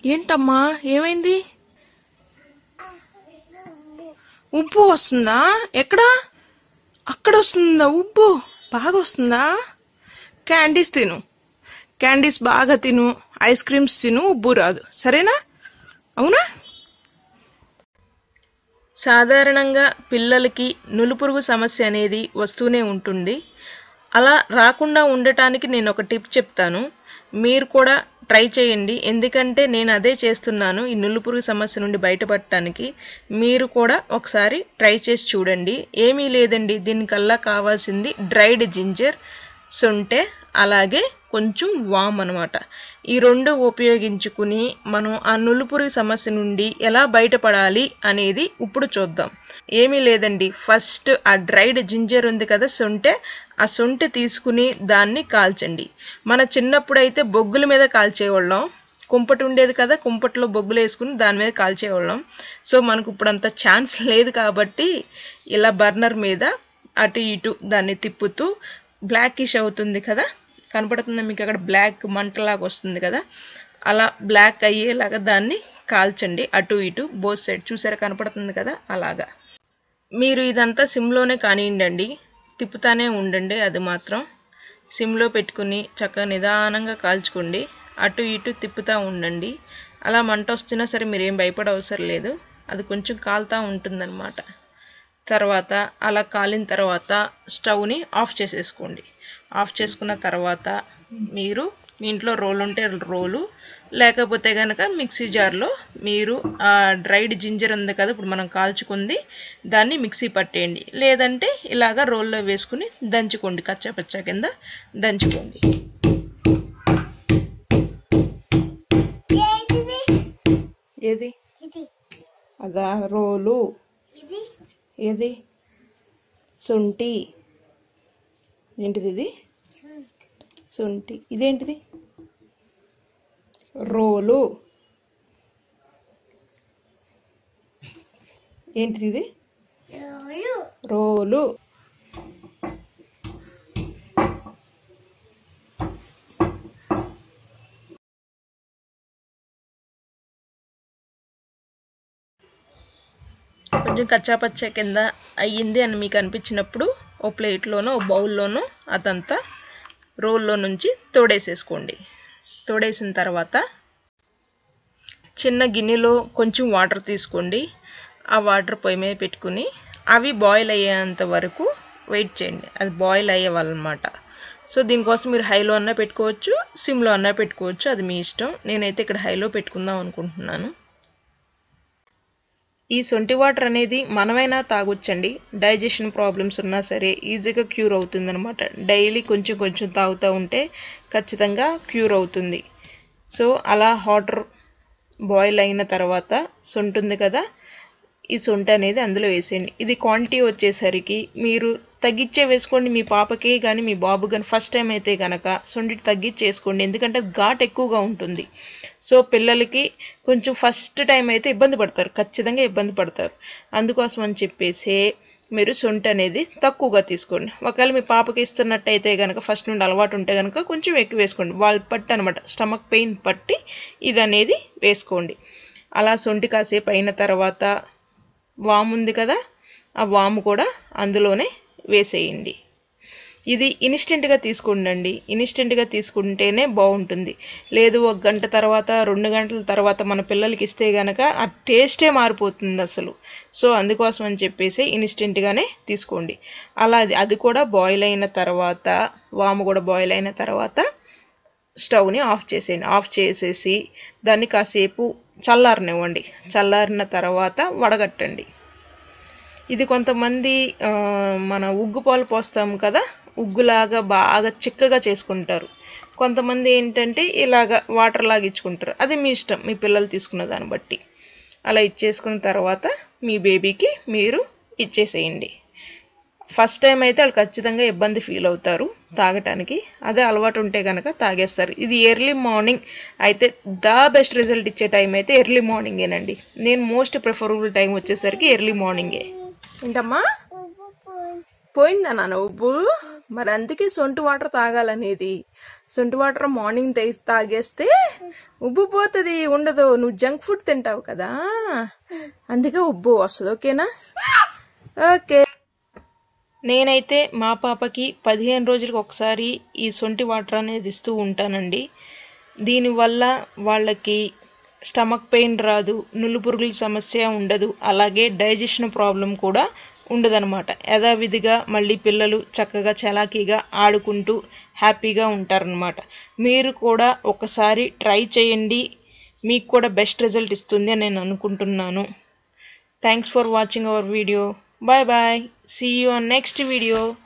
ఏంటమ్మా ఏమైంది ఉప్పు వస్తుందా ఎక్కడా అక్కడ వస్తుందా ఉప్పు బాగా వస్తుందా క్యాండీస్ తిను క్యాండీస్ బాగా తిను ఐస్ క్రీమ్స్ తిను ఉప్పు రాదు సరేనా అవునా సాధారణంగా పిల్లలకి నులుపురుగు సమస్య అనేది వస్తూనే ఉంటుంది అలా రాకుండా ఉండటానికి నేను ఒక టిప్ చెప్తాను మీరు కూడా ట్రై చేయండి ఎందుకంటే నేను అదే చేస్తున్నాను ఈ నులుపురుగు సమస్య నుండి బయటపడటానికి మీరు కూడా ఒకసారి ట్రై చేసి చూడండి ఏమీ లేదండి దీనికల్లా కావాల్సింది డ్రైడ్ జింజర్ సొంటె అలాగే కొంచెం వామ్ అనమాట ఈ రెండు ఉపయోగించుకుని మనం ఆ నులుపురి సమస్య నుండి ఎలా బయటపడాలి అనేది ఇప్పుడు చూద్దాం ఏమీ లేదండి ఫస్ట్ ఆ డ్రైడ్ జింజర్ ఉంది కదా సొంటె ఆ సొంటె తీసుకుని దాన్ని కాల్చండి మన చిన్నప్పుడు అయితే బొగ్గుల మీద కాల్చేవాళ్ళం కుంపటి ఉండేది కదా కుంపట్లో బొగ్గులు వేసుకుని దాని మీద కాల్చేవాళ్ళం సో మనకు ఇప్పుడు అంత ఛాన్స్ లేదు కాబట్టి ఇలా బర్నర్ మీద అటు ఇటు దాన్ని తిప్పుతూ బ్లాకిష్ అవుతుంది కదా కనపడుతుంది మీకు అక్కడ బ్లాక్ మంటలాగా వస్తుంది కదా అలా బ్లాక్ అయ్యేలాగా దాన్ని కాల్చండి అటు ఇటు బోత్ సైడ్ చూసారా కనపడుతుంది కదా అలాగా మీరు ఇదంతా సిమ్లోనే కానివ్వండి తిప్పుతానే ఉండండి అది మాత్రం సిమ్లో పెట్టుకుని చక్కగా నిదానంగా కాల్చుకోండి అటు ఇటు తిప్పుతూ ఉండండి అలా మంట వస్తున్నా సరే మీరు ఏం భయపడ అవసరం లేదు అది కొంచెం కాలుతూ ఉంటుందన్నమాట తర్వాత అలా కాలిన తర్వాత స్టవ్ని ఆఫ్ చేసేసుకోండి ఆఫ్ చేసుకున్న తర్వాత మీరు మీ ఇంట్లో రోలు ఉంటే రోలు లేకపోతే కనుక మిక్సీ జార్లో మీరు ఆ డ్రైడ్ జింజర్ ఉంది కదా ఇప్పుడు మనం కాల్చుకుంది దాన్ని మిక్సీ పట్టేయండి లేదంటే ఇలాగా రోల్లో వేసుకుని దంచుకోండి కచ్చా పచ్చా కింద దంచుకోండి ఏంటిది ఏది ఇది అదా రోలు ఇది ఏది శొంఠి ఏంటిది ఇది శొంఠి ఇదేంటిది రోలు ఏంటిది ఇది రోలు రోలు కొంచెం కచ్చా పచ్చా కింద అయ్యింది అని మీకు అనిపించినప్పుడు ఓ ప్లేట్లోనో ఓ బౌల్లోనో అదంతా రోల్లో నుంచి తోడేసేసుకోండి తోడేసిన తర్వాత చిన్న గిన్నెలో కొంచెం వాటర్ తీసుకోండి ఆ వాటర్ పొయ్యి మీద పెట్టుకుని అవి బాయిల్ అయ్యేంత వరకు వెయిట్ చేయండి అది బాయిల్ అయ్యేవాళ్ళనమాట సో దీనికోసం మీరు హైలో అన్నా పెట్టుకోవచ్చు సిమ్లో అన్నా పెట్టుకోవచ్చు అది మీ ఇష్టం నేనైతే ఇక్కడ హైలో పెట్టుకుందాం అనుకుంటున్నాను ఈ సొంటి వాటర్ అనేది మనమైనా తాగొచ్చండి డైజెషన్ ప్రాబ్లమ్స్ ఉన్నా సరే ఈజీగా క్యూర్ అవుతుందన్నమాట డైలీ కొంచెం కొంచెం తాగుతూ ఉంటే ఖచ్చితంగా క్యూర్ అవుతుంది సో అలా వాటర్ బాయిల్ అయిన తర్వాత సొంటి ఉంది కదా ఈ సొంట అనేది అందులో వేసేయండి ఇది క్వాంటిటీ వచ్చేసరికి మీరు తగ్గించే వేసుకోండి మీ పాపకి కానీ మీ బాబు కానీ ఫస్ట్ టైం అయితే కనుక సొంటి తగ్గించేసుకోండి ఎందుకంటే ఘాట్ ఎక్కువగా ఉంటుంది సో పిల్లలకి కొంచెం ఫస్ట్ టైం అయితే ఇబ్బంది పడతారు ఖచ్చితంగా ఇబ్బంది పడతారు అందుకోసం అని చెప్పేసి మీరు సొంటి అనేది తక్కువగా తీసుకోండి ఒకవేళ మీ పాపకి ఇస్తున్నట్టయితే కనుక ఫస్ట్ నుండి అలవాటు ఉంటే కనుక కొంచెం ఎక్కువ వేసుకోండి వాళ్ళ పట్టి అనమాట స్టమక్ పెయిన్ పట్టి ఇది అనేది వేసుకోండి అలా సొంటి కాసేపు అయిన తర్వాత వాము ఉంది కదా ఆ వాము కూడా అందులోనే వేసేయండి ఇది ఇన్స్టెంట్గా తీసుకోండి ఇన్స్టెంట్గా తీసుకుంటేనే బాగుంటుంది లేదు ఒక గంట తర్వాత రెండు గంటల తర్వాత మన పిల్లలకి ఇస్తే గనక ఆ టేస్టే మారిపోతుంది అసలు సో అందుకోసం అని చెప్పేసి ఇన్స్టెంట్గానే తీసుకోండి అలా అది అది కూడా బాయిల్ అయిన తర్వాత వాము కూడా బాయిల్ అయిన తర్వాత స్టవ్ని ఆఫ్ చేసేయండి ఆఫ్ చేసేసి దాన్ని కాసేపు చల్లారనివ్వండి చల్లారిన తర్వాత వడగట్టండి ఇది కొంతమంది ఆ, మన ఉగ్గు పాలు పోస్తాం కదా ఉగ్గులాగా బాగా చిక్కగా చేసుకుంటారు కొంతమంది ఏంటంటే ఇలాగ వాటర్ లాగా ఇచ్చుకుంటారు అది మీ ఇష్టం మీ పిల్లలు తీసుకున్న దాన్ని బట్టి అలా ఇచ్చేసుకున్న తర్వాత మీ బేబీకి మీరు ఇచ్చేసేయండి ఫస్ట్ టైం అయితే వాళ్ళు ఖచ్చితంగా ఇబ్బంది ఫీల్ అవుతారు తాగటానికి అదే అలవాటు ఉంటే కనుక తాగేస్తారు ఇది ఎర్లీ మార్నింగ్ అయితే ద బెస్ట్ రిజల్ట్ ఇచ్చే టైం అయితే ఎర్లీ మార్నింగేనండి నేను మోస్ట్ ప్రిఫరబుల్ టైం వచ్చేసరికి ఎర్లీ మార్నింగే ఏంటమ్మా ఉప్పు పోయి పోయిందా నాన్న ఉప్పు మరి అందుకే సొంటి వాటర్ తాగాలనేది సొంటి వాటర్ మార్నింగ్ తే- తాగేస్తే ఉబ్బుపోతుంది ఉండదు నువ్వు జంక్ ఫుడ్ తింటావు కదా అందుకే ఉబ్బు వస్తుంది ఓకేనా ఓకే నేనైతే మా పాపకి పదిహేను రోజులకు ఒకసారి ఈ సొంటి వాటర్ అనేది ఇస్తూ ఉంటానండి దీనివల్ల వాళ్ళకి స్టమక్ పెయిన్ రాదు నులు పురుగుల సమస్య ఉండదు అలాగే డైజెషన్ ప్రాబ్లం కూడా ఉండదన్నమాట యథావిధిగా మళ్ళీ పిల్లలు చక్కగా చలాకీగా ఆడుకుంటూ హ్యాపీగా ఉంటారనమాట మీరు కూడా ఒకసారి ట్రై చేయండి మీకు కూడా బెస్ట్ రిజల్ట్ ఇస్తుంది అని నేను అనుకుంటున్నాను thanks for watching our video bye bye see you on next video